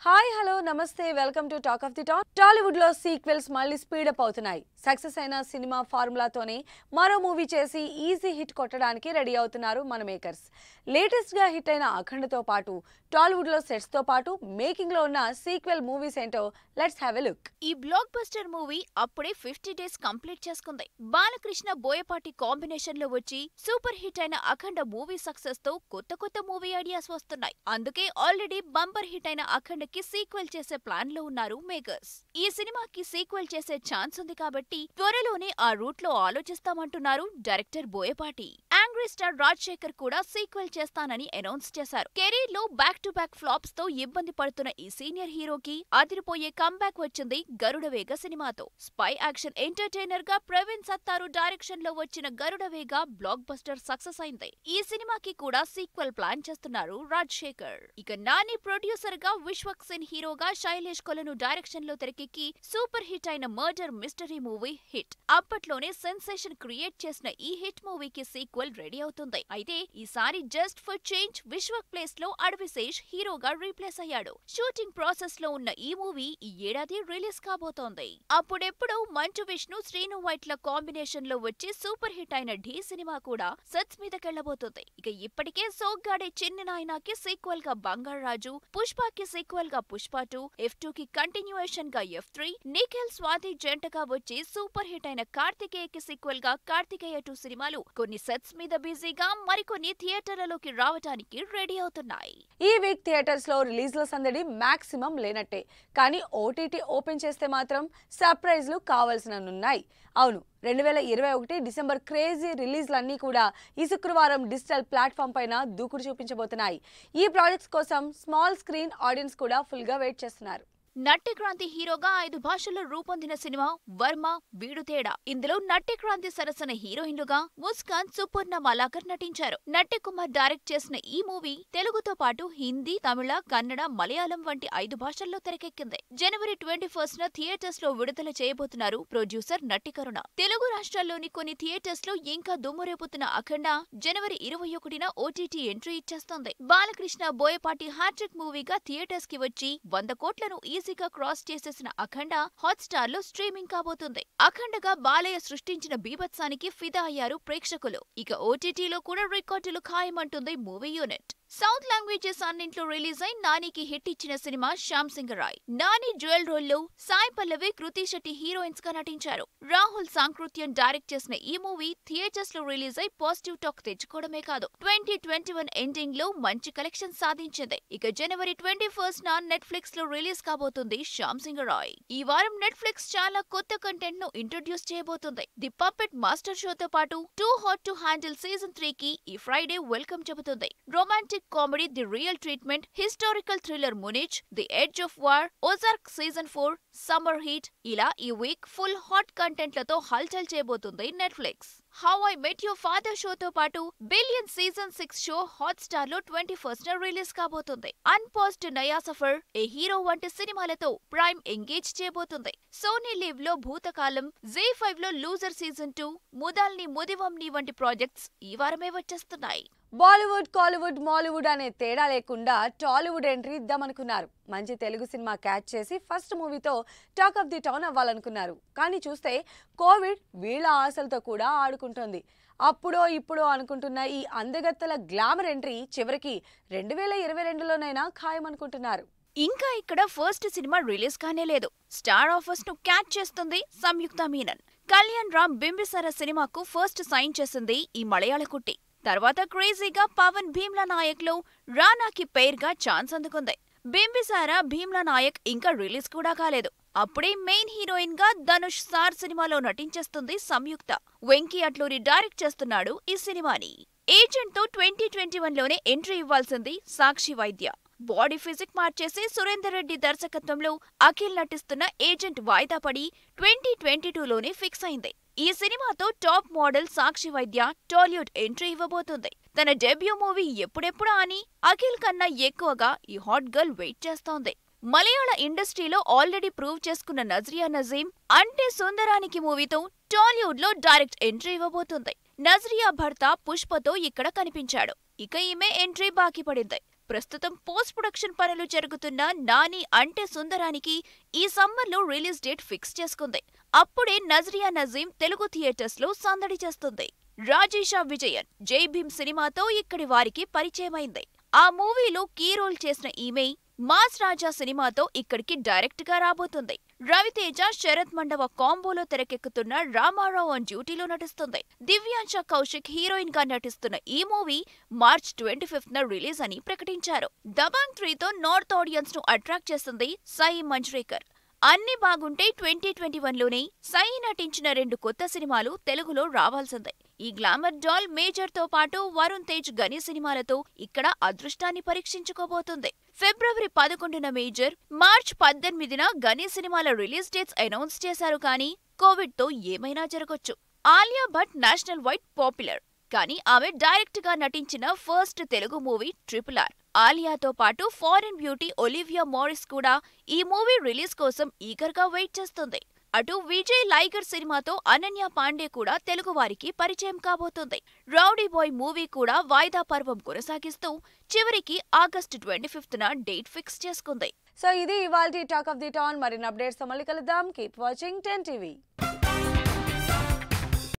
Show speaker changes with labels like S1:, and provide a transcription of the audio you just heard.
S1: hi hello నమస్తే welcome to talk of the town Tollywood లో sequels మళ్ళీ speedup అవుతున్నాయి సక్సెస్ అయిన సినిమా ఫార్ములాతోనే మరో మూవీ చేసి ఈజీ హిట్ కొట్టడానికి రెడీ అవుతున్నారు మన మేకర్స్ లేటెస్ట్ గా హిట్ అయిన అఖండతో పాటు టాలీవుడ్ లో సెట్స్ తో పాటు మేకింగ్ లో ఉన్న సీక్వెల్ మూవీస్ ఏంటో లెట్స్ హ్యావ్ ఎ లుక్
S2: ఈ బ్లాక్ బస్టర్ మూవీ అప్పుడే ఫిఫ్టీ డేస్ కంప్లీట్ చేసుకుంది బాలకృష్ణ బోయపాటి కాంబినేషన్ లో వచ్చి సూపర్ హిట్ అయిన అఖండ మూవీ సక్సెస్ తో కొత్త కొత్త మూవీ ఐడియాస్ వస్తున్నాయి అందుకే ఆల్రెడీ బంపర్ హిట్ అయిన అఖండకి సీక్వెల్ చేసే ప్లాన్ లో ఉన్నారు మేకర్స్ ఈ సినిమాకి సీక్వెల్ చేసే ఛాన్స్ ఉంది కాబట్టి త్వరలోనే ఆ రూట్ లో ఆలోచిస్తామంటున్నారు director Boyapati angry star Rajasekhar కూడా సీక్వెల్ చేస్తానని అనౌన్స్ చేశారు కెరీర్ లో బ్యాక్ టు బ్యాక్ ఫ్లాప్స్ తో ఇబ్బంది పడుతున్న ఈ సీనియర్ హీరోకి అదిరిపోయే కంబ్యాక్ వచ్చింది గరుడవేగ సినిమాతో స్పై యాక్షన్ ఎంటర్టైనర్ గా ప్రవీణ్ సత్తారు డైరెక్షన్ లో వచ్చిన గరుడవేగ బ్లాక్ బస్టర్ సక్సెస్ అయింది ఈ సినిమాకి కూడా సీక్వెల్ ప్లాన్ చేస్తున్నారు రాజశేఖర్ ఇక నాని ప్రొడ్యూసర్ గా విశ్వక్ సేన్ హీరోగా శైలేష్ కొలను డైరెక్షన్ లో తెరకెక్కి సూపర్ హిట్ అయిన మర్డర్ మిస్టరీ మూవీ హిట్ అప్పట్లోనే సెన్సేషన్ క్రియేట్ చేసిన ఈ హిట్ మూవీకి సీక్వెల్ రెడీ అవుతుంది అయితే ఈసారి just for change Vishwak place లో అడవిశేష్ హీరోగా రీప్లేస్ అయ్యాడు షూటింగ్ ప్రాసెస్ లో ఉన్న ఈ మూవీ ఈ ఏడాది రిలీజ్ కాబోతోంది అప్పుడెప్పుడు మంచు విష్ణు శ్రీను వైట్ల కాంబినేషన్ లో వచ్చి సూపర్ హిట్ అయిన ఢీ సినిమా కూడా సెట్స్ మీదకెళ్లబోతుంది ఇక ఇప్పటికే సోగ్గాడే చిన్ని నాయనాకి సీక్వెల్ గా బంగారాజు పుష్పకి సీక్వెల్ గా పుష్ప టూ ఎఫ్ టూ కి కంటిన్యూయేషన్ గా ఎఫ్ త్రీ నిఖిల్ స్వాతి జంటగా వచ్చి సూపర్ హిట్ అయిన కార్తికేయకి సీక్వెల్ గా కార్తికేయ టూ సినిమాలు కొన్ని సెట్స్ మీద బిజీగా మరికొన్ని థియేటర్లలోకి రావడానికి రెడీ అవుతున్నాయి
S1: ఈ వీక్ థియేటర్స్ లో రిలీజ్ ల సందడి మాక్సిమం లేనట్టే కానీ ఓటీటీ ఓపెన్ చేస్తే మాత్రం సర్ప్రైజ్లు కావాల్సిననున్నాయి అవును రెండు వేల ఇరవై ఒకటి డిసెంబర్ క్రేజీ రిలీజ్లన్నీ కూడా ఈ శుక్రవారం డిజిటల్ ప్లాట్ఫామ్ పైన దూకుడు చూపించబోతున్నాయి ఈ ప్రాజెక్ట్స్ కోసం స్మాల్ స్క్రీన్ ఆడియన్స్ కూడా ఫుల్ గా వెయిట్ చేస్తున్నారు
S2: నట్టిక్రాంతి హీరోగా ఐదు భాషల్లో రూపొందిన సినిమా వర్మ వీడు తేడా ఇందులో నట్టిక్రాంతి సరసన హీరోయిన్లుగా ముస్కాన్ సుపర్ణ మలాకర్ నటించారు నట్టి కుమార్ డైరెక్ట్ చేసిన ఈ మూవీ తెలుగుతో పాటు హిందీ తమిళ కన్నడ మలయాళం వంటి ఐదు భాషల్లో తెరకెక్కింది జనవరి ట్వంటీ ఫస్ట్ న థియేటర్స్ లో విడుదల చేయబోతున్నారు ప్రొడ్యూసర్ నట్టికరుణ తెలుగు రాష్ట్రాల్లోని కొన్ని థియేటర్స్ లో ఇంకా దుమ్మురేపుతున్న అఖండ జనవరి ఇరవై ఒకటిన ఓటీటీ ఎంట్రీ ఇచ్చేస్తోంది బాలకృష్ణ బోయపాటి హ్యాట్రిక్ మూవీగా థియేటర్స్ కి వచ్చి వంద కోట్లను ఈజీగా క్రాస్ చేసేసిన అఖండ హాట్స్టార్ లో స్ట్రీమింగ్ కాబోతుంది అఖండగా బాలయ్య సృష్టించిన బీభత్సానికి ఫిదా అయ్యారు ప్రేక్షకులు ఇక ఓటీటీలో కూడా రికార్డులు ఖాయమంటుంది మూవీ యూనిట్ సౌత్ లాంగ్వేజెస్ అన్నింట్లో రిలీజ్ అయి నానికి హిట్ ఇచ్చిన సినిమా శ్యామ్ సింగ్ రాయ్ నాని డ్యూయల్ రోల్ లో సాయి పల్లవి కృతి శెట్టి హీరోయిన్స్ గా నటించారు రాహుల్ సాంకృత్యన్ డైరెక్ట్ చేసిన ఈ మూవీ థియేటర్స్ లో రిలీజ్ అయి పాజిటివ్ టాక్ తెచ్చుకోవడమే కాదు ట్వంటీ ట్వంటీ వన్ ఎండింగ్ లో మంచి కలెక్షన్ సాధించింది ఇక జనవరి ట్వంటీ ఫస్ట్ నా నెట్ఫ్లిక్స్ లో రిలీజ్ కాబోతుంది శ్యామ్ సింగ్ రాయ్ ఈ వారం నెట్ఫ్లిక్స్ చాలా కొత్త కంటెంట్ ను ఇంట్రొడ్యూస్ చేయబోతుంది ది పప్పెట్ మాస్టర్ షోతో పాటు too hot to handle season three కి ఈ ఫ్రైడే వెల్కమ్ చెబుతుంది romantic comedy the real treatment historical thriller Munich the edge of war Ozark season four summer heat ఇలా ఈ వీక్ ఫుల్ హాట్ కంటెంట్లతో హల్చల్ చేయబోతుంది Netflix how I met your father షోతో పాటు billion season six show Hotstar లో twenty first release కాబోతుంది unpaused Naya Safar A hero వంటి సినిమాలతో ప్రైమ్ ఎంగేజ్ చేయబోతుంది సోనీ లివ్ లో భూతకాలం జీ ఫైవ్ లో లూజర్ సీజన్ టూ ముదాల్ని ముదివంని వంటి ప్రాజెక్ట్స్ ఈ వారమే వచ్చేస్తున్నాయి
S1: బాలీవుడ్ కాలీవుడ్ మాలీవుడ్ అనే తేడా లేకుండా టాలీవుడ్ ఎంట్రీ ఇద్దామనుకున్నారు మంచి తెలుగు సినిమా క్యాచ్ చేసి ఫస్ట్ మూవీతో టాక్ ఆఫ్ ది టౌన్ అవ్వాలనుకున్నారు కానీ చూస్తే కోవిడ్ వీళ్ళ ఆశలతో కూడా ఆడుకుంటోంది అప్పుడో ఇప్పుడో అనుకుంటున్న ఈ అందగత్తెల గ్లామర్ ఎంట్రీ చివరికి రెండు వేల ఇరవై రెండులోనైనా ఖాయమనుకుంటున్నారు
S2: ఇంకా ఇక్కడ ఫస్ట్ సినిమా రిలీజ్ కానే లేదు స్టార్ ఆఫర్స్ ను క్యాచ్ చేస్తుంది సంయుక్త మీనన్ కళ్యాణ్ రామ్ బింబిసార సినిమాకు ఫస్ట్ సైన్ చేసింది ఈ మలయాళ కుట్టి తర్వాత క్రేజీగా పవన్ భీమ్లా నాయక్ లో రానాకి పేరుగా ఛాన్స్ అందుకుంది బింబిసార భీమ్లా నాయక్ ఇంకా రిలీజ్ కూడా కాలేదు అప్పుడే మెయిన్ హీరోయిన్ గా ధనుష్ సార్ సినిమాలో నటించేస్తుంది సంయుక్త వెంకీ అట్లూరి డైరెక్ట్ చేస్తున్నాడు ఈ సినిమాని ఏజెంట్ తో ట్వంటీ ట్వంటీ వన్ లోనే ఎంట్రీ ఇవ్వాల్సింది సాక్షి వైద్య బాడీ ఫిజిక్ మార్చేసి సురేందర్ రెడ్డి దర్శకత్వంలో అఖిల్ నటిస్తున్న ఏజెంట్ వాయిదా పడి ట్వంటీ ట్వంటీ టూలోనే ఫిక్స్ అయింది ఈ సినిమాతో టాప్ మోడల్ సాక్షి వైద్య టాలీవుడ్ ఎంట్రీ ఇవ్వబోతుంది తన డెబ్యూ మూవీ ఎప్పుడెప్పుడా అని అఖిల్ కన్నా ఎక్కువగా ఈ హాట్ గర్ల్ వెయిట్ చేస్తోంది మలయాళ ఇండస్ట్రీలో ఆల్రెడీ ప్రూవ్ చేసుకున్న నజ్రియా నజీం అంటే సుందరానికి మూవీతో టాలీవుడ్ లో డైరెక్ట్ ఎంట్రీ ఇవ్వబోతుంది నజ్రియా భర్త పుష్పతో ఇక్కడ కనిపించాడు ఇక ఈమె ఎంట్రీ బాకీ పడింది ప్రస్తుతం పోస్ట్ ప్రొడక్షన్ పనులు జరుగుతున్న నాని అంటే సుందరానికి ఈ సమ్మర్లో రిలీజ్ డేట్ ఫిక్స్ చేసుకుంది అప్పుడే నజ్రియా నజీం తెలుగు థియేటర్స్ లో సందడి చేస్తుంది రాజేషా విజయన్ జై భీమ్ సినిమాతో ఇక్కడి వారికి పరిచయమైంది ఆ మూవీలో కీ రోల్ చేసిన ఈమె మాస్ రాజా సినిమాతో ఇక్కడికి డైరెక్ట్ గా రాబోతుంది రవితేజ శరత్ మండవ కాంబోలో తెరకెక్కుతున్న రామారావు ఆన్ డ్యూటీలో నటిస్తుంది దివ్యాంశ కౌశిక్ హీరోయిన్ గా నటిస్తున్న ఈ మూవీ మార్చ్ ట్వంటీ ఫిఫ్త్ న రిలీజ్ అని ప్రకటించారు దబాంగ్ త్రీతో నార్త్ ఆడియన్స్ ను అట్రాక్ట్ చేస్తుంది సాయి మంజ్రేకర్ అన్ని బాగుంటే ట్వంటీ ట్వంటీ వన్లోనే సాయి నటించిన రెండు కొత్త సినిమాలు తెలుగులో రావాల్సిందే ఈ గ్లామర్ డాల్ మేజర్ తో పాటు వరుణ్ తేజ్ గని సినిమాలతో ఇక్కడ అదృష్టాన్ని పరీక్షించుకోబోతుంది ఫిబ్రవరి పదకొండున మేజర్ మార్చ్ పద్దెనిమిదిన గని సినిమాల రిలీజ్ డేట్స్ అనౌన్స్ చేశారు కానీ కోవిడ్ తో ఏమైనా జరగొచ్చు Alia Bhatt national wide popular కానీ ఆమె డైరెక్ట్ గా నటించిన first Telugu movie triple R ఆలియాతో పాటు ఫారిన్ బ్యూటీ ఒలివియా మారిస్ కూడా ఈ మూవీ రిలీజ్ కోసం ఈగర్ గా వెయిట్ చేస్తుంది అటు విజయ్ లైగర్ సినిమాతో అనన్య పాండే కూడా తెలుగు వారికి పరిచయం కాబోతుంది రౌడీ బాయ్ మూవీ కూడా వాయిదా పర్వం కొనసాగిస్తూ చివరికి ఆగస్టు ట్వంటీ ఫిఫ్త్ న డేట్ ఫిక్స్ చేసుకుంది
S1: సో ఇది ఇవాల్టి టాక్ ఆఫ్ ది టౌన్ మరిన్ని అప్డేట్స్ మళ్ళీ కలుద్దాం కీప్ వాచింగ్ టెన్ టీవీ